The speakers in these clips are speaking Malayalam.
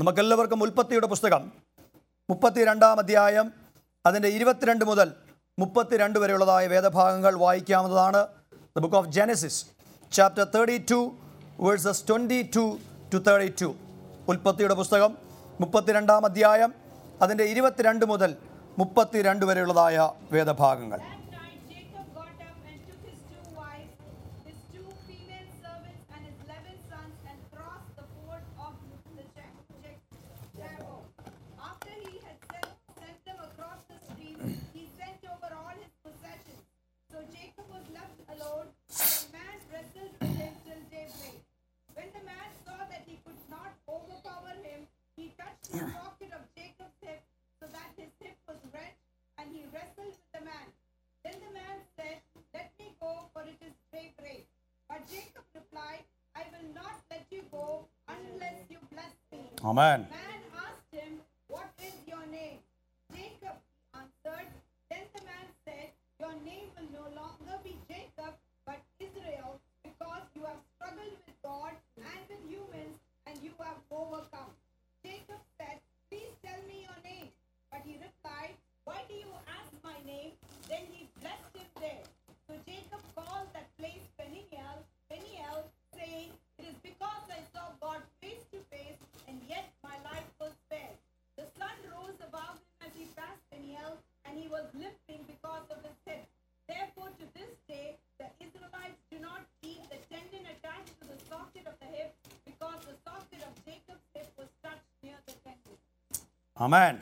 നമുക്കെല്ലാവർക്കും ഉൽപ്പത്തിയുടെ പുസ്തകം മുപ്പത്തിരണ്ടാം അധ്യായം അതിൻ്റെ ഇരുപത്തിരണ്ട് മുതൽ മുപ്പത്തിരണ്ട് വരെയുള്ളതായ വേദഭാഗങ്ങൾ വായിക്കാവുന്നതാണ് the book of Genesis chapter thirty two verses twenty two to thirty two ഉൽപ്പത്തിയുടെ പുസ്തകം മുപ്പത്തിരണ്ടാം അധ്യായം അതിൻ്റെ ഇരുപത്തിരണ്ട് മുതൽ മുപ്പത്തിരണ്ട് വരെയുള്ളതായ വേദഭാഗങ്ങൾ That night Jacob got up and took his two wives, his two female servants, and his eleven sons, and crossed the ford of the Ja- Ja- Jabbok. After he had sent, sent them across the stream, he sent over all his possessions. So Jacob was left alone, and the man wrestled with him till daybreak. When the man saw that he could not overpower him, he touched the socket of Jacob's hip, so that his hip was rent, and he wrestled with the man. Then the man said, Let me go, for it is daybreak. But Jacob replied, I will not let you go unless you bless me. Amen Man asked him, What is your name? Jacob he answered. Then the man said, Your name will no longer be Jacob, but Israel, because you have struggled with God and with humans, and you have overcome. Jacob said, Please tell me your name. But he replied, Why do you ask my name? Then he blessed him there. So Jacob called that place Peniel, Peniel, saying, It is because I saw God face to face, and yet my life was spared. The sun rose above him as he passed Peniel, and he was limping because of his hip. Therefore, to this day, the Israelites do not keep the tendon attached to the socket of the hip, because the socket of Jacob's hip was touched near the tendon. Amen.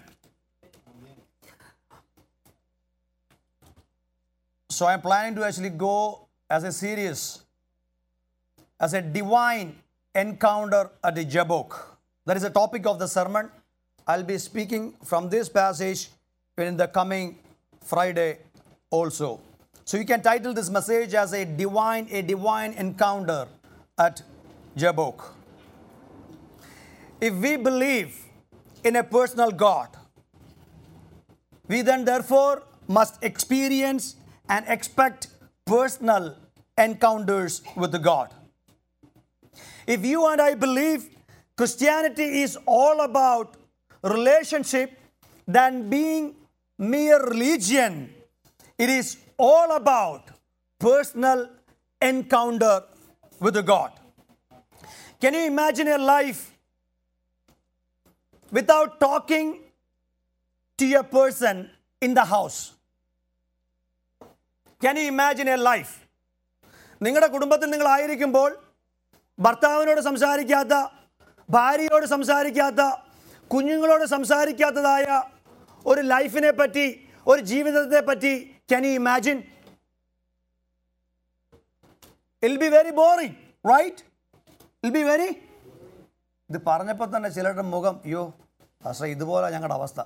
So I'm planning to actually go as a series, as a divine encounter at the Jabbok. That is the topic of the sermon. I'll be speaking from this passage in the coming Friday also. So you can title this message as a divine, a divine encounter at Jabbok. If we believe in a personal God, we then therefore must experience and expect personal encounters with the God. If you and I believe Christianity is all about relationship than being mere religion, it is all about personal encounter with the God. Can you imagine a life without talking to a person in the house? Can you imagine a life? നിങ്ങളുടെ കുടുംബത്തിൽ നിങ്ങൾ ആയിരിക്കുമ്പോൾ ഭർത്താവിനോട് സംസാരിക്കാത്ത ഭാര്യയോട് സംസാരിക്കാത്ത കുഞ്ഞുങ്ങളോട് സംസാരിക്കാത്തതായ ഒരു ലൈഫിനെ പറ്റി ഒരു ജീവിതത്തെ പറ്റി can you imagine it'll be very boring right it'll be very ഇത് പറഞ്ഞപ്പോൾ തന്നെ ചിലരുടെ മുഖം അയ്യോ പക്ഷേ ഇതുപോലെ ഞങ്ങളുടെ അവസ്ഥ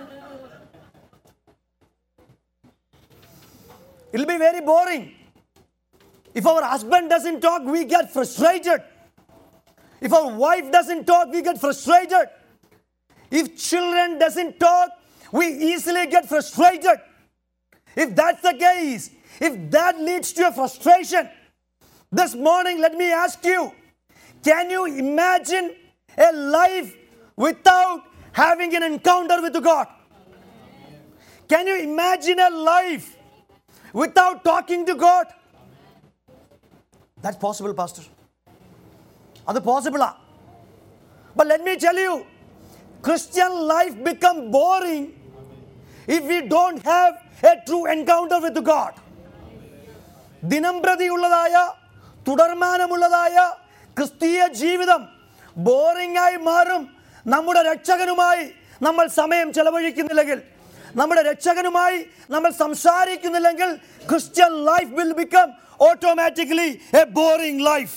It'll be very boring. If our husband doesn't talk, we get frustrated. If our wife doesn't talk, we get frustrated. If children doesn't talk, we easily get frustrated. If that's the case, if that leads to a frustration, this morning let me ask you, can you imagine a life without having an encounter with God? Can you imagine a life without talking to God? That's possible, Pastor. അത് പോസിബിളാ But let me tell you, Christian life become boring if we don't have a true encounter with God. ദിനം പ്രതിയുള്ളതായ തുടർമാനമുള്ളതായ ക്രിസ്തീയ ജീവിതം ബോറിംഗ് ആയി മാറും നമ്മുടെ രക്ഷകനുമായി നമ്മൾ സമയം ചെലവഴിക്കുന്നില്ലെങ്കിൽ നമ്മുടെ രക്ഷകനുമായി നമ്മൾ സംസാരിക്കുന്നില്ലെങ്കിൽ Christian life will become automatically a boring life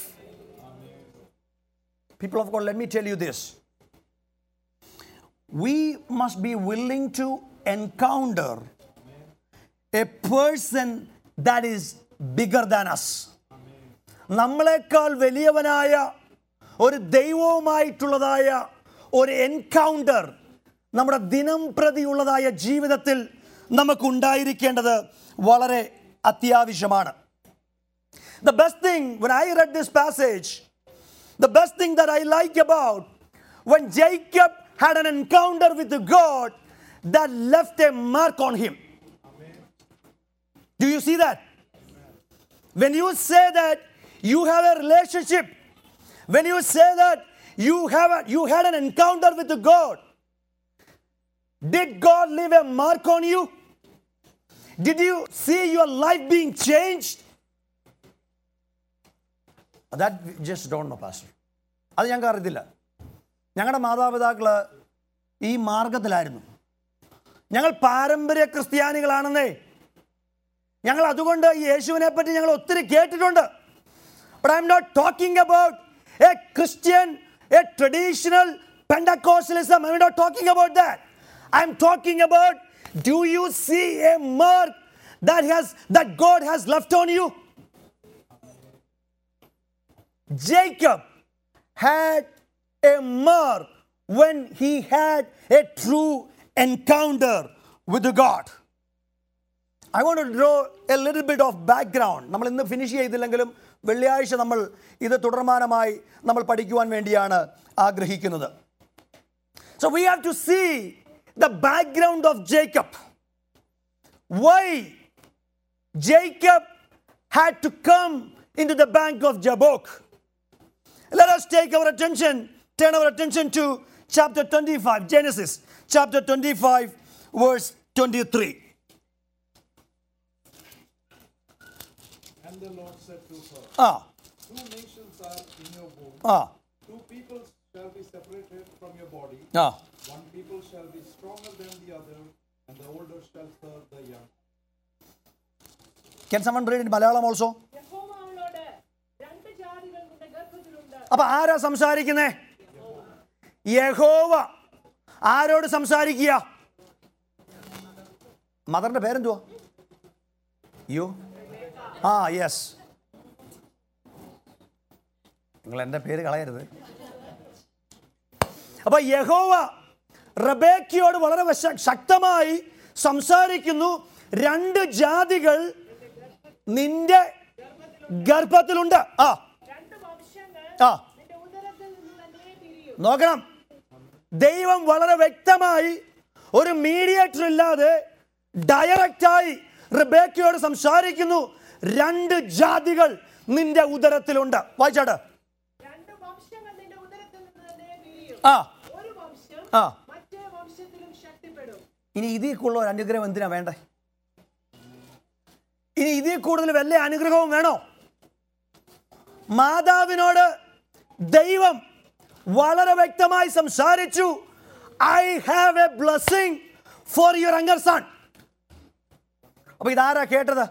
people of God let me tell you this we must be willing to encounter a person that is bigger than us. നമ്മളെക്കാൾ വലിയവനായ ഒരു ദൈവവുമായിട്ടുള്ളതായ ഒരു എൻകൗണ്ടർ നമ്മുടെ ദിനം പ്രതിയുള്ളതായ ജീവിതത്തിൽ നമുക്കുണ്ടായിരിക്കേണ്ടത് വളരെ അത്യാവശ്യമാണ് The best thing when I read this passage, the best thing that I like about when Jacob had an encounter with God that left a mark on him. Do you see that? When you say that you have a relationship, when you say that you have a, you had an encounter with God, did God leave a mark on you? Did you see your life being changed? That we just don't know, Pastor. അത് ഞങ്ങൾക്ക് അറിയത്തില്ല ഞങ്ങളുടെ മാതാപിതാക്കൾ ഈ മാർഗത്തിലായിരുന്നു ഞങ്ങൾ പാരമ്പര്യ ക്രിസ്ത്യാനികളാണെന്നേ ഞങ്ങൾ അതുകൊണ്ട് ഈ യേശുവിനെ പറ്റി ഞങ്ങൾ ഒത്തിരി കേട്ടിട്ടുണ്ട് but I'm not talking about a Christian a traditional Pentecostalism I'm not talking about that I'm talking about do you see a mark that has that God has left on you Jacob had a mark when he had a true encounter with God. I want to draw a little bit of background. നമ്മൾ ഇന്ന് ഫിനിഷ് ചെയ്തില്ലെങ്കിലും വെള്ളിയാഴ്ച നമ്മൾ ഇത് തുടർമാനമായി നമ്മൾ പഠിക്കുവാൻ വേണ്ടിയാണ് ആഗ്രഹിക്കുന്നത് so we have to see the background of Jacob why Jacob had to come into the bank of Jabbok. Let us take our attention, turn our attention to chapter 25, Genesis chapter 25, verse 23. And the Lord said to her, Ah, Two nations are in your womb, ah, two peoples shall be separated from your body. ah. One people shall be stronger than the other, and the older shall serve the young. Can someone read in Malayalam also? യഹോവ അവളോട് രണ്ട് ജാതികൾ നിന്റെ ഗർഭത്തിലുണ്ട് അപ്പൊ ആരാ സംസാരിക്കുന്നേ യഹോവ ആരോട് സംസാരിക്കുക മദറിന്റെ പേരെന്തുവാ യോ ആ യെസ് നിങ്ങൾ എൻ്റെ പേര് കളയരുത് അപ്പൊ യഹോവ റബേക്കയോട് വളരെ വശ- ശക്തമായി സംസാരിക്കുന്നു രണ്ട് ജാതികൾ നിന്റെ ഗർഭത്തിലുണ്ട് ആ രണ്ട് വംശങ്ങൾ ആ നിന്റെ ഉദരത്തിൽ നിന്ന് തന്നെ തിരിയും നോക്കണം ദൈവം വളരെ വ്യക്തമായി ഒരു മീഡിയേറ്റർ ഇല്ലാതെ ഡയറക്റ്റായി റിബേക്കയോട് സംസാരിക്കുന്നു രണ്ട് ജാതികൾ നിന്റെ ഉദരത്തിലുണ്ട് വായിച്ചാട്ട് രണ്ട് വംശങ്ങൾ നിന്റെ ഉദരത്തിൽ നിന്ന് തന്നെ തിരിയും ആ ഒരു വംശം ആ മറ്റേ വംശത്തിലും ശക്തിപ്പെടും ഇനി ഇതിൽ ഒരു അനുഗ്രഹം എന്തിനാ വേണ്ടേ ഇനി ഇതിൽ കൂടുതൽ വല്ല അനുഗ്രഹവും വേണോ മാതാവിനോട് ദൈവം വളരെ വ്യക്തമായി സംസാരിച്ചു I have a blessing for your younger son അപ്പൊ ഇതാരാ കേട്ടത്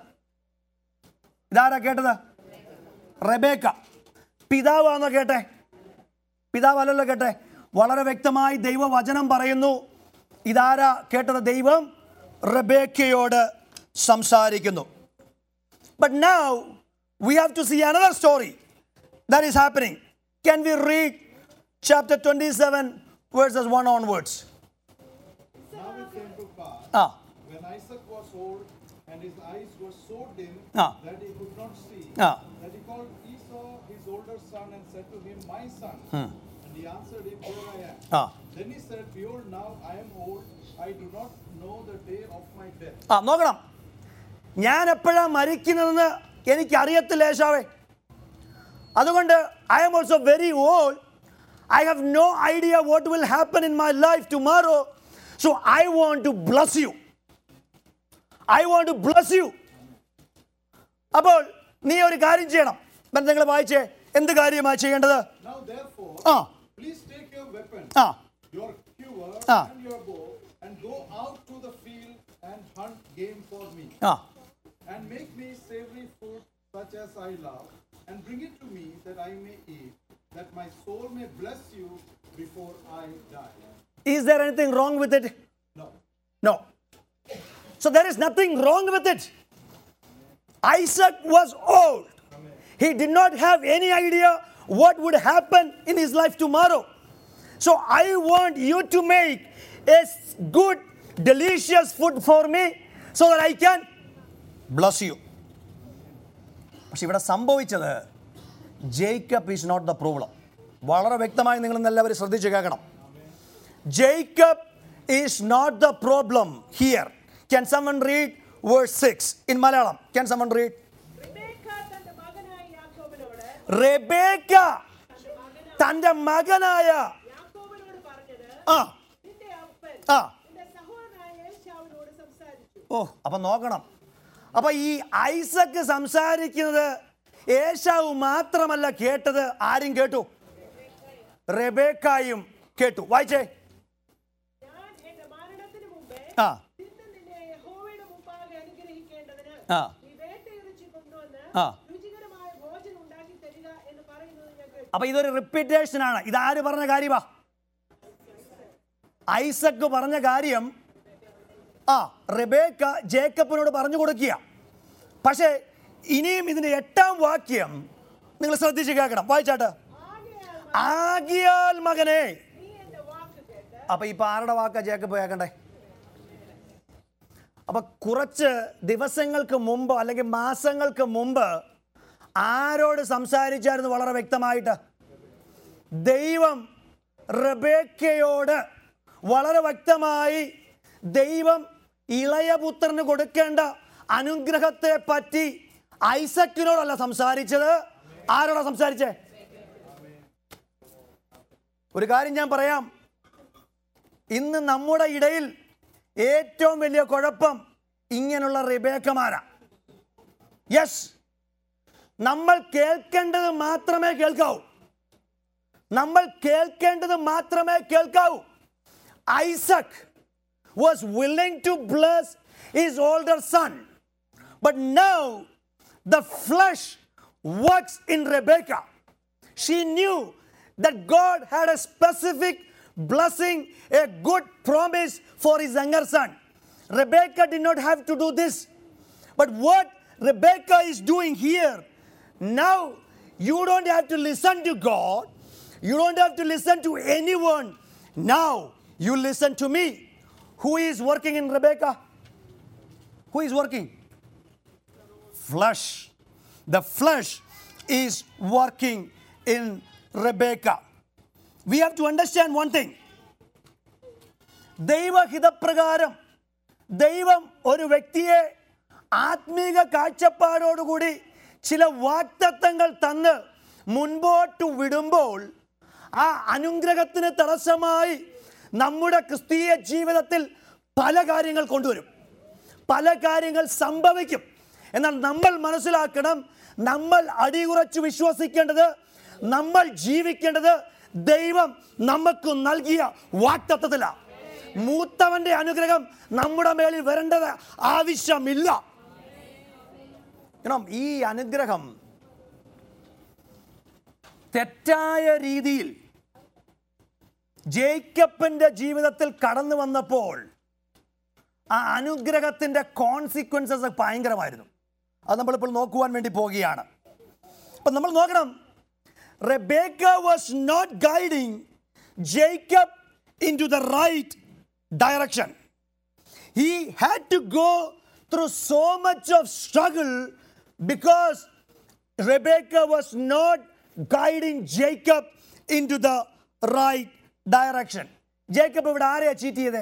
ഇതാരാ കേട്ടത് റബേക്ക പിതാവാണോ കേട്ടെ പിതാവല്ലല്ലോ കേട്ടെ വളരെ വ്യക്തമായി ദൈവവചനം പറയുന്നു ഇതാരാ കേട്ടത് ദൈവം റബേക്കയോട് സംസാരിക്കുന്നു but now we have to see another story that is happening can we read chapter twenty seven verses one onwards Now it came to pass, ആ when Isaac was old, and his eyes were so dim Ah. that he could not see, Ah. that he called Esau his older son and said to him, My son. And he answered him, Here I am. ആ Then he said, Behold, now I am old, I do not know the day of my death. ആ നോക്കണം ഞാൻ എപ്പോഴാ മരിക്കുന്നതെന്ന് എനിക്ക് അറിയത്തില്ല യേശാവേ അതുകൊണ്ട് I am also very old I have no idea what will happen in my life tomorrow so I want to bless you I want to bless you അപ്പോൾ നീ ഒരു കാര്യം ചെയ്യണം ബന്ധങ്ങൾ വായിച്ചേ എന്ത് കാര്യമാണ് ചെയ്യേണ്ടത് Now therefore, ആ please take your weapon, ആ your quiver, Ah. and your bow, and go out to the field and hunt game for me. ആ And make me savory food such as I love, and bring it to me that I may eat, that my soul may bless you before I die. Is there anything wrong with it No. No. So there is nothing wrong with it. Isaac was old. He did not have any idea what would happen in his life tomorrow. So I want you to make a s- good, delicious food for me so that I can bless you. പക്ഷെ ഇവിടെ സംഭവിച്ചത് Jacob is not the problem വളരെ വ്യക്തമായി നിങ്ങൾ എല്ലാവരും ശ്രദ്ധിച്ചു കേൾക്കണം Jacob is not the problem here. Can someone read verse 6 in Malayalam? Can someone read? Rebecca തന്റെ മകനായ യാക്കോബിനോട് റെബേക്ക തന്റെ മകനായ യാക്കോബിനോട് പറഞ്ഞത് ആ നിന്റെ അപ്പൻ ആ നിന്റെ സഹോദരനായ ഏശാവിനോട് സംസാരിച്ചു ഓ അപ്പൊ നോക്കണം അപ്പൊ ഈ ഐസക്ക് സംസാരിക്കുന്നത് ഏശാവ് മാത്രമല്ല കേട്ടത് ആരും കേട്ടു റെബേക്കായും കേട്ടു വായിച്ചേ ഞാൻ എന്റെ മരണത്തിന് മുമ്പേ ആ ഇന്ന് നിന്നെ യഹോവയുടെ മുമ്പാകെ അനുഗ്രഹിക്കേണ്ടതിന് ആ നീ വേട്ടയിറച്ചി കൊണ്ടുവന്ന് ആ. രുചികരമായ ഭോജനം ഉണ്ടാക്കി തരിക എന്ന് പറയുന്നത് ഞാൻ കേട്ടു അപ്പൊ ഇതൊരു റിപ്പീറ്റേഷൻ ആണ് ഇതാര് പറഞ്ഞ കാര്യമാ ഐസക്ക് പറഞ്ഞ കാര്യം ആ റെബേക്ക ജേക്കബിനോട് പറഞ്ഞു കൊടുക്കുക പക്ഷേ ഇനിയും ഇതിന്റെ എട്ടാം വാക്യം നിങ്ങൾ ശ്രദ്ധിച്ച് കേൾക്കണം വായിച്ചാട്ട് ആകയാൽ ആകിയാൽ മകനെ നീ എന്റെ വാക്ക് കേട്ട് അപ്പൊ ഇപ്പൊ ആരുടെ വാക്കാ ജേക്കബ് കേൾക്കണ്ടേ അപ്പൊ കുറച്ച് ദിവസങ്ങൾക്ക് മുമ്പ് അല്ലെങ്കിൽ മാസങ്ങൾക്ക് മുമ്പ് ആരോട് സംസാരിച്ചായിരുന്നു വളരെ വ്യക്തമായിട്ട് ദൈവം റബേക്കയോട് വളരെ വ്യക്തമായി ദൈവം ഇളയപുത്രന് കൊടുക്കേണ്ട അനുഗ്രഹത്തെ പറ്റി ഐസക്കിനോടല്ല സംസാരിച്ചത് ആരോടാ സംസാരിച്ചേ ഒരു കാര്യം ഞാൻ പറയാം ഇന്ന് നമ്മുടെ ഇടയിൽ ഏറ്റവും വലിയ കുഴപ്പം ഇങ്ങനെയുള്ള റിബേക്കമാരാ യെസ് നമ്മൾ കേൾക്കേണ്ടത് മാത്രമേ കേൾക്കാവൂ നമ്മൾ കേൾക്കേണ്ടത് മാത്രമേ കേൾക്കാവൂ Isaac was willing to bless his older son but now the flesh works in Rebecca she knew that God had a specific blessing, a good promise for his younger son. Rebecca did not have to do this. But what Rebecca is doing here, now you don't have to listen to God, you don't have to listen to anyone. Now you listen to me. Who is working in Rebecca? Who is working? flesh. The flesh is working in Rebecca. We have to understand one thing. ദൈവഹിതപ്രകാരം ദൈവം ഒരു വ്യക്തിയെ ആത്മീക കാഴ്ചപ്പാടോടുകൂടി ചില വാക്തത്വങ്ങൾ തന്ന് മുൻപോട്ട് വിടുമ്പോൾ ആ അനുഗ്രഹത്തിന് തടസ്സമായി നമ്മുടെ ക്രിസ്തീയ ജീവിതത്തിൽ പല കാര്യങ്ങൾ കൊണ്ടുവരും പല കാര്യങ്ങൾ സംഭവിക്കും എന്നാൽ നമ്മൾ മനസ്സിലാക്കണം നമ്മൾ അടിയുറച്ച് വിശ്വസിക്കേണ്ടത് നമ്മൾ ജീവിക്കേണ്ടത് ദൈവം നമുക്ക് നൽകിയ വാക്തത്വത്തിലാണ് മൂത്തവന്റെ അനുഗ്രഹം നമ്മുടെ മേലിൽ വരേണ്ടത് ആവശ്യമില്ല കാരണം ഈ അനുഗ്രഹം തെറ്റായ രീതിയിൽ ജേക്കബിന്റെ ജീവിതത്തിൽ കടന്നു വന്നപ്പോൾ ആ അനുഗ്രഹത്തിന്റെ കോൺസിക്വൻസസ് ഭയങ്കരമായിരുന്നു അത് നമ്മളിപ്പോൾ നോക്കുവാൻ വേണ്ടി പോവുകയാണ് അപ്പം നമ്മൾ നോക്കണം Rebecca was not guiding Jacob into the right direction he had to go through so much of struggle because Rebecca was not guiding Jacob into the right direction. Jacob ഇവിടെ ആരെയാ ചീറ്റ് ചെയ്തേ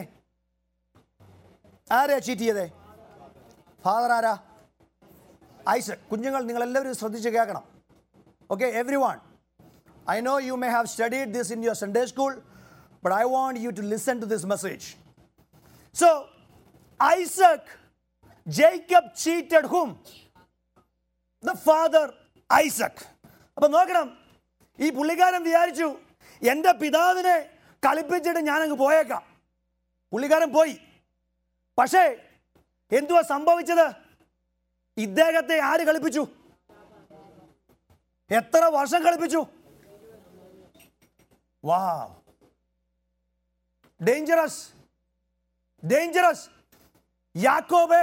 ആരെയാ ചീറ്റ് ചെയ്തേ ഫാദർ ആരാ ഐസക് കുഞ്ഞുങ്ങൾ നിങ്ങൾ എല്ലാവരും ശ്രദ്ധിച്ച് കേൾക്കണം okay everyone I know you may have studied this in your Sunday school but I want you to listen to this message So Isaac, Jacob cheated whom? The father Isaac. അപ്പൊ നോക്കണം ഈ പുള്ളിക്കാരൻ വിചാരിച്ചു എൻ്റെ പിതാവിനെ കളിപ്പിച്ചിട്ട് ഞാനങ്ങ് പോയേക്കാം പുള്ളിക്കാരൻ പോയി പക്ഷേ എന്തുവാ സംഭവിച്ചത് ഇദ്ദേഹത്തെ ആര് കളിപ്പിച്ചു എത്ര വർഷം കളിപ്പിച്ചു വാ ഡേഞ്ചറസ് ഡേഞ്ചറസ് യാക്കോബേ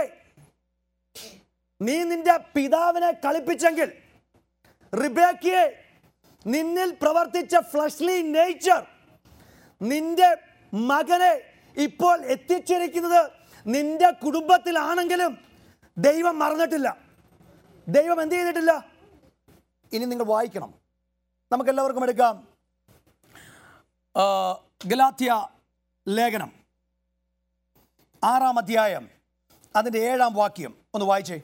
നീ നിന്റെ പിതാവിനെ കളിപ്പിച്ചെങ്കിൽ റിബേക്കിയെ നിന്നിൽ പ്രവർത്തിച്ച ഫ്ലഷ്ലി നേച്ചർ നിന്റെ മകനെ ഇപ്പോൾ എത്തിച്ചിരിക്കുന്നത് നിന്റെ കുടുംബത്തിലാണെങ്കിലും ദൈവം മറന്നിട്ടില്ല ദൈവം എന്ത് ചെയ്തിട്ടില്ല ഇനി നിങ്ങൾ വായിക്കണം നമുക്കെല്ലാവർക്കും എടുക്കാം ആ, ഗലാത്യ ലേഖനം ആറാം അധ്യായം അതിൻ്റെ ഏഴാം വാക്യം ഒന്ന് വായിച്ചേ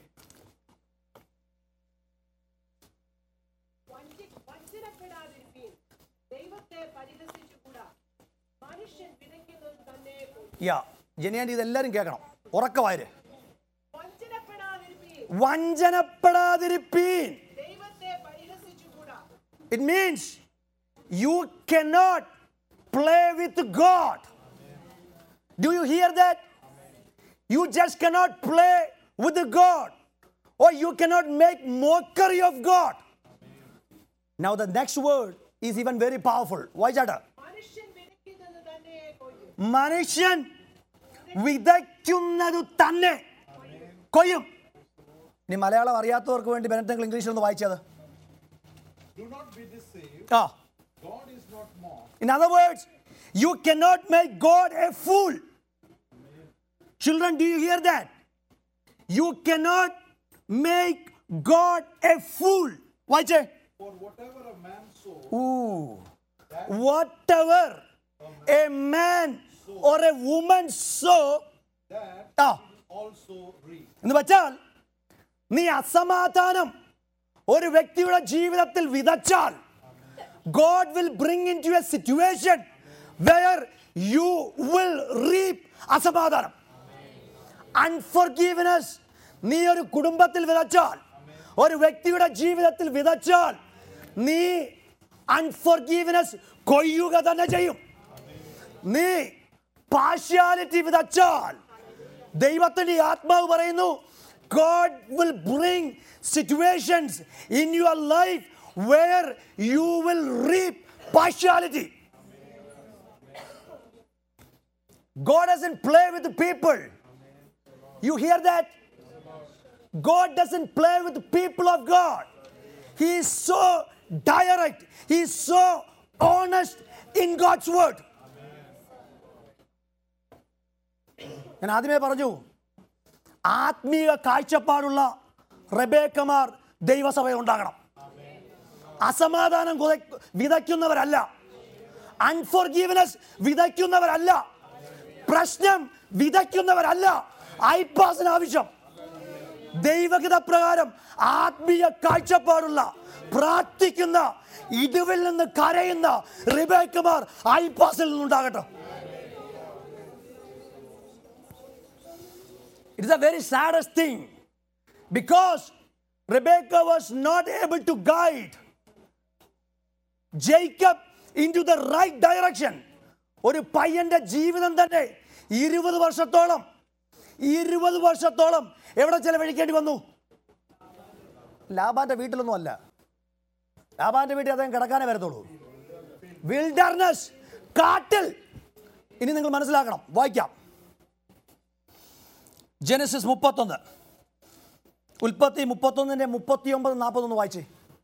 വഞ്ചി- വഞ്ചനപ്പെടാതിരിപ്പീൻ. ദൈവത്തെ പരിഹസിച്ചുകൂടാ മനുഷ്യൻ വിതയ്ക്കുന്നത് തന്നെ കൊയ്യും. യാ ജനിയാൻ്റെ ഇതെല്ലാവരും കേൾക്കണം ഉറക്കമാര് വഞ്ചനപ്പെടാതിരിപ്പീൻ. വഞ്ചനപ്പെടാതിരിപ്പീൻ ദൈവത്തെ പരിഹസിച്ചുകൂടാ It means you cannot play with God. Do you hear that? You just cannot play with the God. Or you cannot make mockery of God. Now the next word is even very powerful. Why is that? മനുഷ്യൻ വിതയ്ക്കുന്നത് തന്നെ കൊയ്യും മനുഷ്യൻ വിതയ്ക്കുന്നത് തന്നെ കൊയ്യും ഇനി മലയാളം അറിയാത്തവർക്ക് വേണ്ടി ബെനറ്റങ്ങൾ ഇംഗ്ലീഷിൽ ഒന്ന് വായിച്ചത് Do not be deceived. ആ God is not mocked. In other words, you cannot make God a fool. Children, do you hear that? You cannot make God a fool. Watch it. For whatever a man sows, Ooh. Whatever a man or a woman sow, that ah, also reap. എന്ന് വെച്ചാൽ നീ അസമാധാനം ഒരു വ്യക്തിയുടെ ജീവിതത്തിൽ വിതച്ചാൽ God will bring into a situation where you will reap അസമാധാനം അൺഫോർഗീവ്നെസ് നീ ഒരു കുടുംബത്തിൽ വിതച്ചാൽ ഒരു വ്യക്തിയുടെ ജീവിതത്തിൽ വിതച്ചാൽ നീ അൺഫോർഗീവ്നെസ് കൊയ്യുക തന്നെ ചെയ്യും നീ പാഷ്യാലിറ്റി വിതച്ചാൽ ദൈവത്തിന്റെ ആത്മാവ് പറയുന്നു God will bring situations in your life where you will reap partiality. God doesn't play with the people. You hear that? God doesn't play with the people of God. He is so direct. He is so honest in God's word. ഞാൻ ആദ്യമേ പറഞ്ഞു ആത്മീയ കാഴ്ചപ്പാടുള്ള റബേക്കമാർ ദൈവസഭയിൽ ഉണ്ടാകണം അസമാധാനം കുത- വിതയ്ക്കുന്നവരല്ല അൺഫോർഗീവ്നെസ് വിതയ്ക്കുന്നവരല്ല പ്രശ്നം വിതയ്ക്കുന്നവരല്ല ഐപാസിന് ആവശ്യം ദൈവഗത പ്രകാരം ആത്മീയ കാഴ്ചപ്പാടുള്ള പ്രാർത്ഥിക്കുന്ന ഇടിവിൽ നിന്ന് കരയുന്ന റിബേക്കമാർ ഐപാസിൽ നിന്നുണ്ടാകട്ടെ It is a very saddest thing because Rebecca was not able to guide Jacob into the right direction. ഒരു പയ്യന്റെ ജീവിതം തന്നെ ഇരുപത് വർഷത്തോളം ഇരുപത് വർഷത്തോളം എവിടെ ചെലവഴിക്കേണ്ടി വന്നു ലാബാന്റെ വീട്ടിലൊന്നും അല്ല ലാബാന്റെ വീട്ടിൽ അദ്ദേഹം കിടക്കാനേ വരത്തുള്ളൂ വിൽഡർനെസ് കാട്ടിൽ ഇനി നിങ്ങൾ മനസ്സിലാക്കണം വായിക്കാം ജനസിസ് മുപ്പത്തൊന്ന് ഉൽപ്പത്തി മുപ്പത്തൊന്നിന്റെ മുപ്പത്തി ഒമ്പത് നാൽപ്പത്തൊന്ന് വായിച്ചേ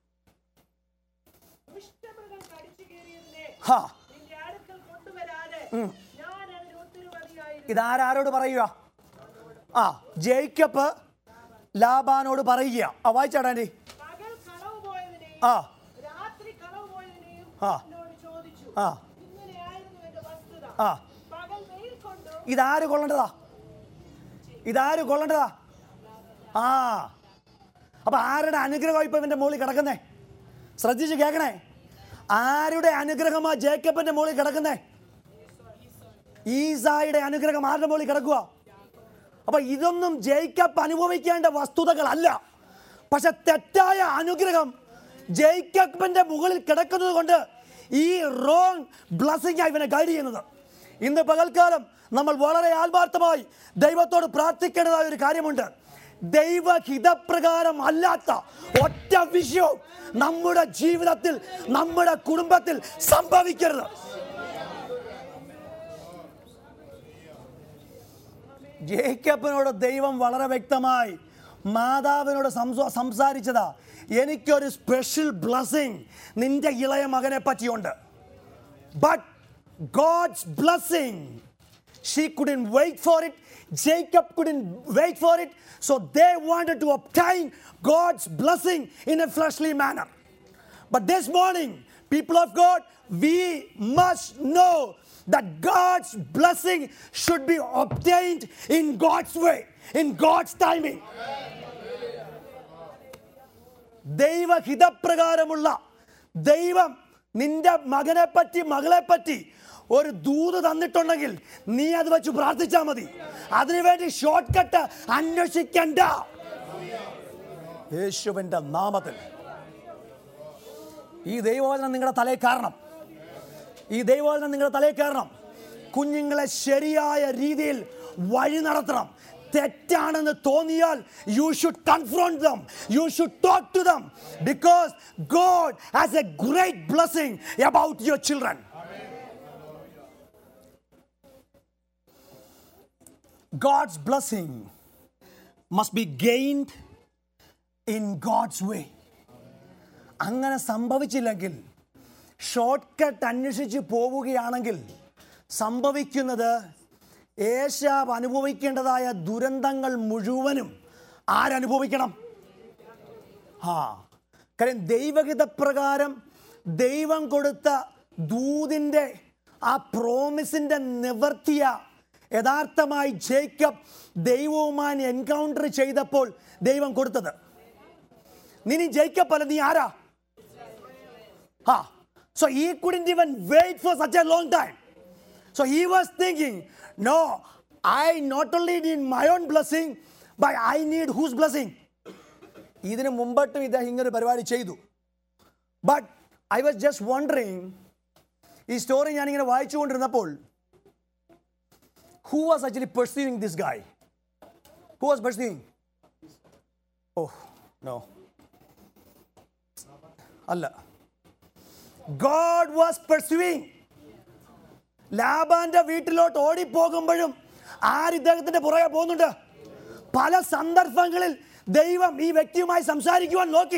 ദുഷ്ടമൃഗം കടിച്ചു കീറിയതിനെ ഹാ നിന്റെ അടുക്കൽ കൊണ്ടുവരാതെ ഞാൻ അതിന് ഉത്തരവാദിയായിരുന്നു ഇതാരോട് പറയുക ആ ജേക്കപ്പ് ലാബാനോട് പറയുക ആ വായിച്ചാടാൻ്റെ പകൽ കളവ് പോയതിനെയും ആ രാത്രി കളവ് പോയതിനെയും ആ. എന്നോട് ചോദിച്ചു ആ ഇങ്ങനെയായിരുന്നു എന്റെ വസ്തുത ആ പകൽ വെയിൽ കൊണ്ടു ഇതാര് കൊള്ളേണ്ടതാ ഇതാര് കൊള്ളേണ്ടതാ ആ അപ്പൊ ആരുടെ അനുഗ്രഹം ഇപ്പൊ ഇവന്റെ മുകളിൽ കിടക്കുന്നേ ശ്രദ്ധിച്ച് കേൾക്കണേ ആരുടെ അനുഗ്രഹമാ ജേക്കബിന്റെ മുകളിൽ കിടക്കുന്നേ ഈസായുടെ അനുഗ്രഹം ആരുടെ മുകളിൽ കിടക്കുക അപ്പൊ ഇതൊന്നും ജേക്കബ് അനുഭവിക്കേണ്ട വസ്തുതകളല്ല പക്ഷെ തെറ്റായ അനുഗ്രഹം ജേക്കബിന്റെ മുകളിൽ കിടക്കുന്നത് കൊണ്ട് ഈ റോങ് ബ്ലസ്സിംഗ് ആയി ഇവനെ ഗൈഡ് ചെയ്യുന്നത് ഇന്ന് പകൽക്കാലം നമ്മൾ വളരെ ആത്മാർത്ഥമായി ദൈവത്തോട് പ്രാർത്ഥിക്കേണ്ടതായ ഒരു കാര്യമുണ്ട് ദൈവഹിതപ്രകാരം അല്ലാത്ത ഒറ്റ വിഷയവും നമ്മുടെ ജീവിതത്തിൽ നമ്മുടെ കുടുംബത്തിൽ സംഭവിക്കരുത് ജേക്കബിനോട് ദൈവം വളരെ വ്യക്തമായി മാതാവിനോട് സംസ- സംസാരിച്ചതാ എനിക്കൊരു സ്പെഷ്യൽ ബ്ലസ്സിങ് നിന്റെ ഇളയ മകനെ പറ്റിയുണ്ട് but God's blessing she couldn't wait for it Jacob couldn't wait for it so they wanted to obtain God's blessing in a fleshly manner But this morning, people of God, we must know that God's blessing should be obtained in God's way, in God's timing. ദൈവഹിതപ്രകാരമുള്ള ദൈവം നിന്റെ മകനെ പറ്റി മകളെ പറ്റി ഒരു ദൂത് തന്നിട്ടുണ്ടെങ്കിൽ നീ അത് വെച്ച് പ്രാർത്ഥിച്ചാൽ മതി അതിനുവേണ്ടി ഷോർട്ട് കട്ട് അന്വേഷിക്കണ്ട യേശുവിന്റെ നാമത്തിൽ ഈ ദൈവവചനം നിങ്ങളുടെ തലയിൽ കാരണം ഈ ദൈവവചനം നിങ്ങളുടെ തലയിൽ കയറണം കുഞ്ഞുങ്ങളെ ശരിയായ രീതിയിൽ വഴി നടത്തണം തെറ്റാണെന്ന് തോന്നിയാൽ you should confront them you should talk to them because God has a great blessing about your children God's blessing must be gained in God's way. അങ്ങനെ സംഭവിച്ചില്ലെങ്കിൽ ഷോർട്ട് കട്ട് അന്വേഷിച്ച് പോവുകയാണെങ്കിൽ സംഭവിക്കുന്നത് ഏശാവ് അനുഭവിക്കേണ്ടതായ ദുരന്തങ്ങൾ മുഴുവനും ആരനുഭവിക്കണം ആ കാര്യം ദൈവഹിതപ്രകാരം ദൈവം കൊടുത്ത ദൂതിൻ്റെ ആ പ്രോമിസിൻ്റെ നിവർത്തിയ യഥാർത്ഥമായി ജേക്കബ് ദൈവവുമായി എൻകൗണ്ടർ ചെയ്തപ്പോൾ ദൈവം കൊടുത്തത് നീ ജേക്കബ് അല്ല നീ ആരാ Ha. So he couldn't even wait for such a long time. So he was thinking, no, I not only need my own blessing, but I need whose blessing? ഇതിന് മുമ്പിട്ടും ഇദ്ദേഹം ഇങ്ങനെ പരിപാടി ചെയ്തു but I was just wondering ഈ സ്റ്റോറി ഞാനിങ്ങനെ വായിച്ചുകൊണ്ടിരുന്നപ്പോൾ who was actually pursuing this guy who was pursuing oh no അല്ല ഗോഡ് വാസ് പെർസ്യൂയിങ് ലാബാന്റെ വീട്ടിലോട്ട് ഓടിപ്പോകുമ്പോഴും ആര് ഇദ്ദേഹത്തിന്റെ പുറകെ പോകുന്നുണ്ട് പല സന്ദർഭങ്ങളിൽ ദൈവം ഈ വ്യക്തിയുമായി സംസാരിക്കുവാൻ നോക്കി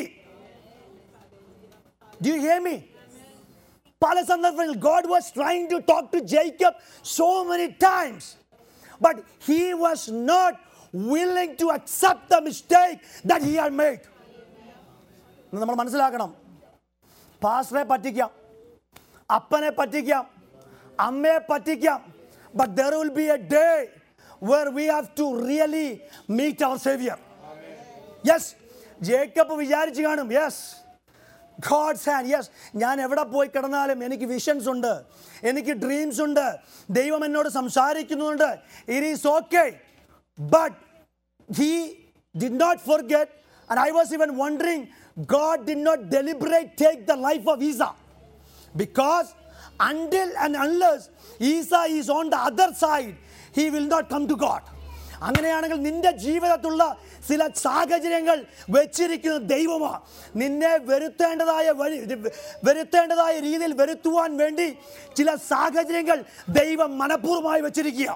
ഡു യു ഹിയർ മീ പല സന്ദർഭങ്ങളിൽ God was trying to talk to Jacob so many times but he was not willing to accept the mistake that he had made നമ്മൾ മനസ്സിലാക്കണം പാസ്റ്ററെ പറ്റിക്കാം അപ്പനെ പറ്റിക്കാം അമ്മയെ പറ്റിക്കാം but there will be a day where we have to really meet our saviour yes Jacob വിചാരിച്ചു കാണും യെസ് ഗോഡ്സ് ഹാൻഡ് യെസ് ഞാൻ എവിടെ പോയി കിടന്നാലും എനിക്ക് വിഷൻസ് ഉണ്ട് എനിക്ക് ഡ്രീംസ് ഉണ്ട് ദൈവം എന്നോട് സംസാരിക്കുന്നുണ്ട് it is okay but he did not forget and i was even wondering god did not deliberate take the life of isa because until and unless isa is on the other side he will not come to god അങ്ങനെയാണെങ്കിൽ നിന്റെ ജീവിതത്തിലുള്ള ചില സാഹചര്യങ്ങൾ വെച്ചിരിക്കുന്ന ദൈവമാ നിന്നെ വരുത്തേണ്ടതായ വഴി വരുത്തേണ്ടതായ രീതിയിൽ വരുത്തുവാൻ വേണ്ടി ചില സാഹചര്യങ്ങൾ ദൈവം മനഃപൂർവ്വമായി വെച്ചിരിക്കുക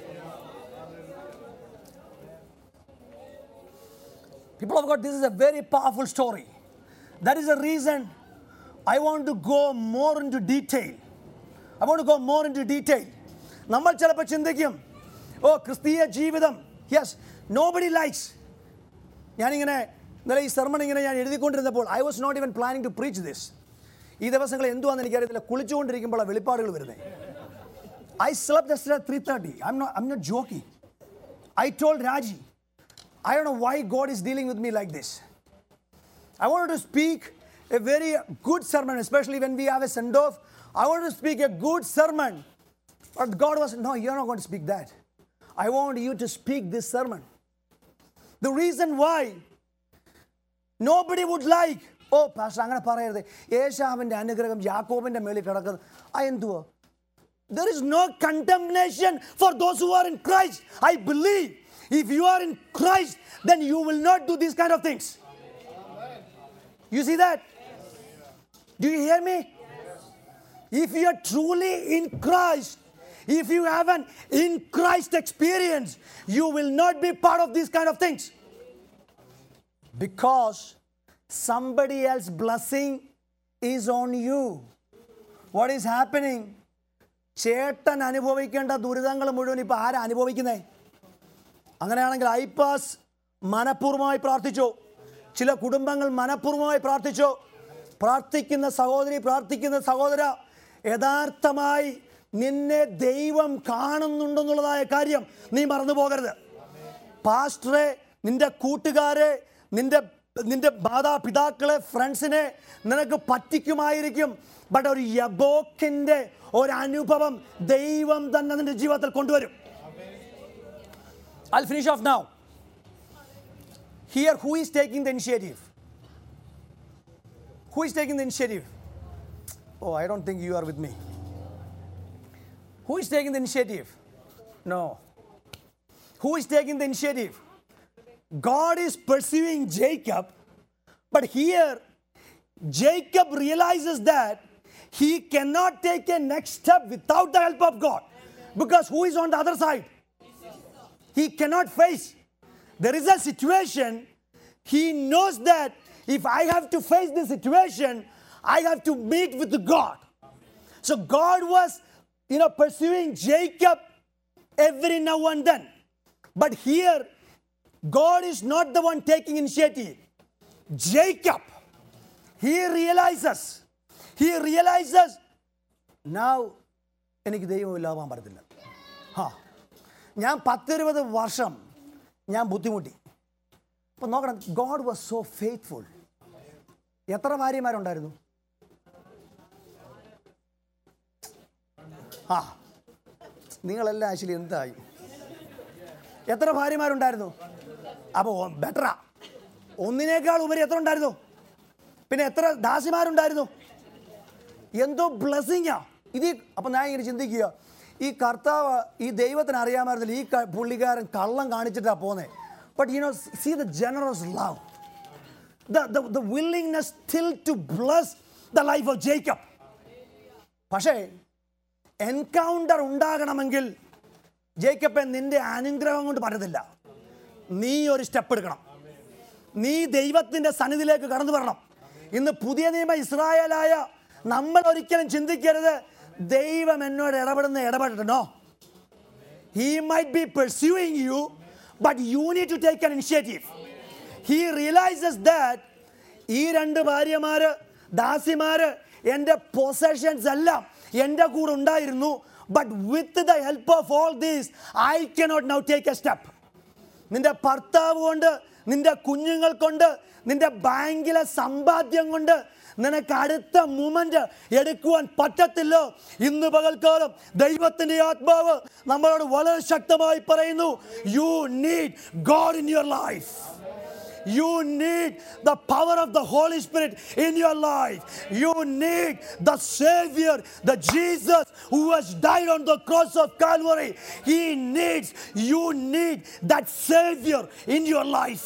People of God, this is a very powerful story. That is the reason I want to go more into detail. I want to go more into detail. നമ്മൾ ചിലപ്പോൾ ചിന്തിക്കും ഓ ക്രിസ്തീയ ജീവിതം യെസ് നോ ബഡി ലൈക്സ് ഞാനിങ്ങനെ ഇന്നലെ ഈ സെർമൺ ഇങ്ങനെ ഞാൻ എഴുതിക്കൊണ്ടിരുന്നപ്പോൾ I was not even planning to preach this ഈ ദിവസങ്ങൾ എന്തുവാന്ന് എനിക്കറിയത്തില്ല കുളിച്ചുകൊണ്ടിരിക്കുമ്പോഴാണ് വെളിപ്പാടുകൾ വരുന്നത് I slept just three thirty I'm not I'm not joking I told Raji I don't know why God is dealing with me like this. I wanted to speak a very good sermon, especially when we have a send off. I wanted to speak a good sermon. But God was, no, you're not going to speak that. I want you to speak this sermon. The reason why nobody would like, ഓ പാസ്റ്റർ അങ്ങനെ പറയരുത് യേശാവിൻ്റെ അനുഗ്രഹം യാക്കോബിൻ്റെ മേളിൽ കിടക്കുന്നത് ആ എന്തുവാ There is no condemnation for those who are in Christ. I believe if you are in Christ, then you will not do these kind of things. You see that? Do you hear me? If you are truly in Christ, if you have an in Christ experience, you will not be part of these kind of things. Because somebody else's blessing is on you. What is happening? ചേട്ടൻ അനുഭവിക്കേണ്ട ദുരിതങ്ങൾ മുഴുവൻ ഇപ്പൊ ആരാ അനുഭവിക്കുന്നേ അങ്ങനെയാണെങ്കിൽ ഐപാസ് മനഃപൂർവ്വമായി പ്രാർത്ഥിച്ചു ചില കുടുംബങ്ങൾ മനഃപൂർവ്വമായി പ്രാർത്ഥിച്ചു പ്രാർത്ഥിക്കുന്ന സഹോദരി പ്രാർത്ഥിക്കുന്ന സഹോദര യഥാർത്ഥമായി നിന്നെ ദൈവം കാണുന്നുണ്ടെന്നുള്ളതായ കാര്യം നീ മറന്നു പോകരുത് പാസ്റ്ററെ നിന്റെ കൂട്ടുകാരെ നിന്റെ നിന്റെ മാതാപിതാക്കളെ ഫ്രണ്ട്സിനെ നിനക്ക് പറ്റിക്കുമായിരിക്കും ബട്ട് ഒരു യബോക്കിന്റെ ഒരു അനുഭവം ദൈവം തന്നെ നിന്റെ ജീവിതത്തിൽ കൊണ്ടുവരും I finish off now here who is taking the initiative who is taking the initiative oh I don't think you are with me who is taking the initiative no who is taking the initiative? God is pursuing Jacob, but here Jacob realizes that he cannot take a next step without the help of God. Because who is on the other side? He cannot face. There is a situation. He knows that if I have to face this situation, I have to meet with God. So God was, you know, pursuing Jacob every now and then. But here, God is not the one taking initiative. Jacob, he realizes, he realizes, now എനിക്ക് ദൈവമില്ലാവാൻ പറ്റത്തില്ല ആ ഞാൻ പത്തിരുപത് വർഷം ഞാൻ ബുദ്ധിമുട്ടി അപ്പം നോക്കണം ഗോഡ് വാസ് സോ ഫെയ്ത്ത്ഫുൾ എത്ര ഭാര്യമാരുണ്ടായിരുന്നു ആ നിങ്ങളെല്ലാം ആക്ച്വലി എന്തായി എത്ര ഭാര്യമാരുണ്ടായിരുന്നു അപ്പോൾ ബെറ്ററാ ഒന്നിനേക്കാൾ ഉപരി എത്ര ഉണ്ടായിരുന്നു പിന്നെ എത്ര ദാസിമാരുണ്ടായിരുന്നു എന്തോ ബ്ലെസ്സിങ്ങാ ഇത് ഈ- അപ്പം ഞാൻ ഇങ്ങനെ ചിന്തിക്കുക ഈ കർത്താവ് ഈ ദൈവത്തിന് അറിയാമായിരുന്നില്ല ഈ ക- പുള്ളിക്കാരൻ കള്ളം കാണിച്ചിട്ടാണ് പോകുന്നത് but you know see the generous love the the willingness still to bless the life of Jacob പക്ഷേ എൻകൗണ്ടർ ഉണ്ടാകണമെങ്കിൽ ജേക്കപ്പെ നിന്റെ അനുഗ്രഹം കൊണ്ട് പറ്റത്തില്ല നീ ഒരു സ്റ്റെപ്പ് എടുക്കണം നീ ദൈവത്തിൻ്റെ സന്നിധിയിലേക്ക് കടന്നു വരണം ഇന്ന് പുതിയ നിയമ ഇസ്രായേലായ നമ്മൾ ഒരിക്കലും ചിന്തിക്കരുത് ദൈവം എന്നോട് ഇടപെടുന്ന ഇടപെടണോ he might be pursuing you but you need to take an initiative he realises that ഈ രണ്ട് ഭാര്യമാര് ദാസിമാര് എൻ്റെ പൊസഷൻസ് എല്ലാം എൻ്റെ കൂടെ ഉണ്ടായിരുന്നു but with the help of all these I cannot now take a step നിന്റെ ഭർത്താവ് കൊണ്ട് നിന്റെ കുഞ്ഞുങ്ങൾ കൊണ്ട് നിന്റെ ബാങ്കിലെ സമ്പാദ്യം കൊണ്ട് നിനക്ക് അടുത്ത മൂമെന്റ് എടുക്കുവാൻ പറ്റത്തില്ലോ ഇന്ന് പകൽക്കാലം ദൈവത്തിന്റെ ആത്മാവ് നമ്മളോട് വളരെ ശക്തമായി പറയുന്നു you need God in your life You need the power of the Holy Spirit in your life. You need the Savior, the Jesus who has died on the cross of Calvary. He needs, you need that Savior in your life.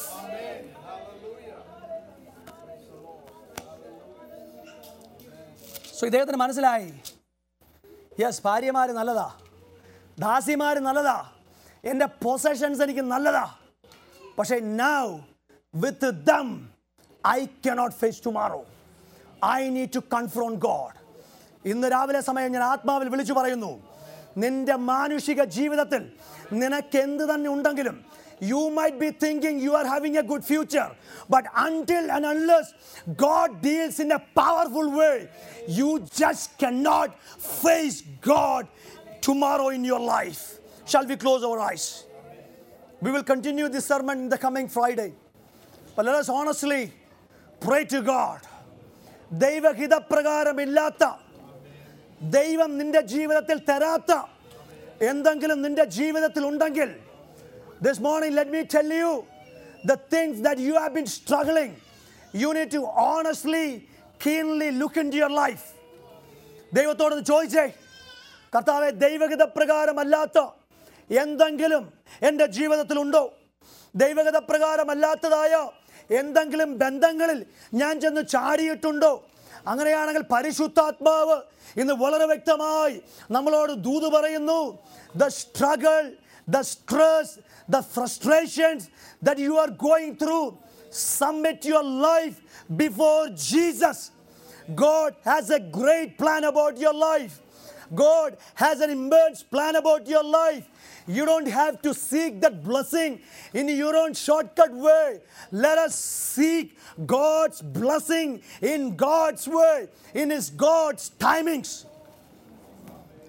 So ഇദ്ദേഹത്തിന് മനസ്സിലായി യെസ് ഭാര്യമാർ നല്ലതാ ദാസിമാർ നല്ലതാ എൻ്റെ പൊസഷൻസ് എനിക്ക് നല്ലതാ പക്ഷേ now with them I cannot face tomorrow I need to confront God ഇന്ന് രാവിലെ സമയം ഞാൻ ആത്മാവിൽ വിളിച്ചു പറയുന്നു നിന്റെ മാനുഷിക ജീവിതത്തിൽ നിനക്ക് എന്ത് തന്നെ ഉണ്ടെങ്കിലും you might be thinking you are having a good future but until and unless God deals in a powerful way you just cannot face God tomorrow in your life shall we close our eyes We will continue this sermon in the coming Friday. But let us honestly pray to God. ദൈവഹിതപ്രകാരമില്ലാത്ത ദൈവം നിന്റെ ജീവിതത്തിൽ തരാത്ത എന്തെങ്കിലും നിന്റെ ജീവിതത്തിൽ ഉണ്ടെങ്കിൽ this morning let me tell you the things that you have been struggling you need to honestly keenly look in your life ദൈവത്തോട് ചോദിച്ചേ കർത്താവെ ദൈവഗത പ്രകാരമല്ലാത്ത എന്തെങ്കിലും എൻ്റെ ജീവിതത്തിലുണ്ടോ ദൈവഗത പ്രകാരമല്ലാത്തതായ എന്തെങ്കിലും ബന്ധങ്ങളിൽ ഞാൻ ചെന്ന് ചാടിയിട്ടുണ്ടോ അങ്ങനെയാണെങ്കിൽ പരിശുദ്ധാത്മാവ് ഇന്ന് വളരെ വ്യക്തമായി നമ്മളോട് ദൂത് പറയുന്നു the struggle the stress the frustrations that you are going through submit your life before Jesus God has a great plan about your life. God has an immense plan about your life. You don't have to seek that blessing in your own shortcut way. Let us seek God's blessing in God's way, in His God's timings.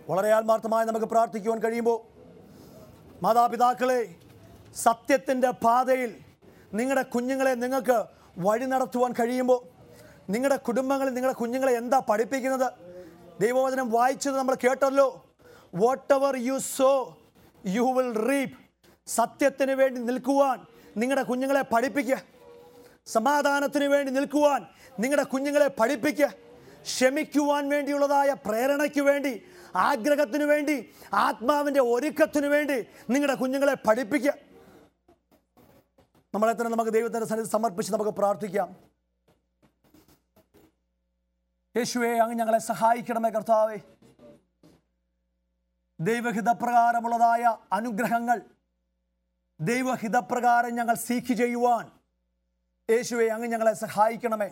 വളരെ ആത്മാർത്ഥമായി നമുക്ക് പ്രാർത്ഥിക്കുവാൻ കഴിയുമ്പോൾ മാതാപിതാക്കളെ സത്യത്തിൻ്റെ പാതയിൽ നിങ്ങളുടെ കുഞ്ഞുങ്ങളെ നിങ്ങൾക്ക് വഴി നടത്തുവാൻ കഴിയുമ്പോൾ നിങ്ങളുടെ കുടുംബങ്ങളിൽ നിങ്ങളുടെ കുഞ്ഞുങ്ങളെ എന്താ പഠിപ്പിക്കുന്നത് ദൈവവചനം വായിച്ചത് നമ്മൾ കേട്ടല്ലോ whatever you sow you will reap സത്യത്തിന് വേണ്ടി നിൽക്കുവാൻ നിങ്ങളുടെ കുഞ്ഞുങ്ങളെ പഠിപ്പിക്കുക സമാധാനത്തിന് വേണ്ടി നിൽക്കുവാൻ നിങ്ങളുടെ കുഞ്ഞുങ്ങളെ പഠിപ്പിക്കുക ക്ഷമിക്കുവാൻ വേണ്ടിയുള്ളതായ പ്രേരണയ്ക്ക് വേണ്ടി ആഗ്രഹത്തിന് വേണ്ടി ആത്മാവിൻ്റെ ഒരുക്കത്തിന് വേണ്ടി നിങ്ങളുടെ കുഞ്ഞുങ്ങളെ പഠിപ്പിക്കുക നമ്മളെ തന്നെ നമുക്ക് ദൈവത്തിൻ്റെ സന്നിധി സമർപ്പിച്ച് നമുക്ക് പ്രാർത്ഥിക്കാം യേശുവെ അങ്ങ് ഞങ്ങളെ സഹായിക്കണമേ കർത്താവേ ദൈവഹിതപ്രകാരമുള്ളതായ അനുഗ്രഹങ്ങൾ ദൈവഹിതപ്രകാരം ഞങ്ങൾ സീക്ക് ചെയ്യുവാൻ യേശുവെ അങ്ങ് ഞങ്ങളെ സഹായിക്കണമേ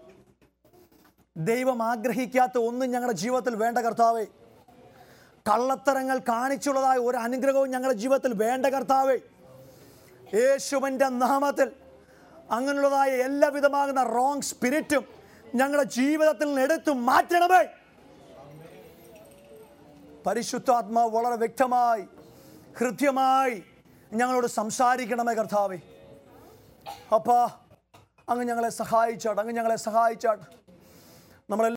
ദൈവം ആഗ്രഹിക്കാത്ത ഒന്നും ഞങ്ങളുടെ ജീവിതത്തിൽ വേണ്ട കർത്താവേ കള്ളത്തരങ്ങൾ കാണിച്ചുള്ളതായ ഒരു അനുഗ്രഹവും ഞങ്ങളുടെ ജീവിതത്തിൽ വേണ്ട കർത്താവേ യേശുവിൻ്റെ നാമത്തിൽ അങ്ങനെയുള്ളതായ എല്ലാവിധമാകുന്ന റോങ് സ്പിരിറ്റും ഞങ്ങളുടെ ജീവിതത്തിൽ നിന്ന് എടുത്തു മാറ്റണമേ പരിശുദ്ധാത്മാവ് വളരെ വ്യക്തമായി ഹൃദ്യമായി ഞങ്ങളോട് സംസാരിക്കണമേ കർത്താവേ അപ്പാ അങ്ങ് ഞങ്ങളെ സഹായിച്ചാട്ട് അങ്ങ് ഞങ്ങളെ സഹായിച്ചാട്ട് നമ്മളെല്ലാം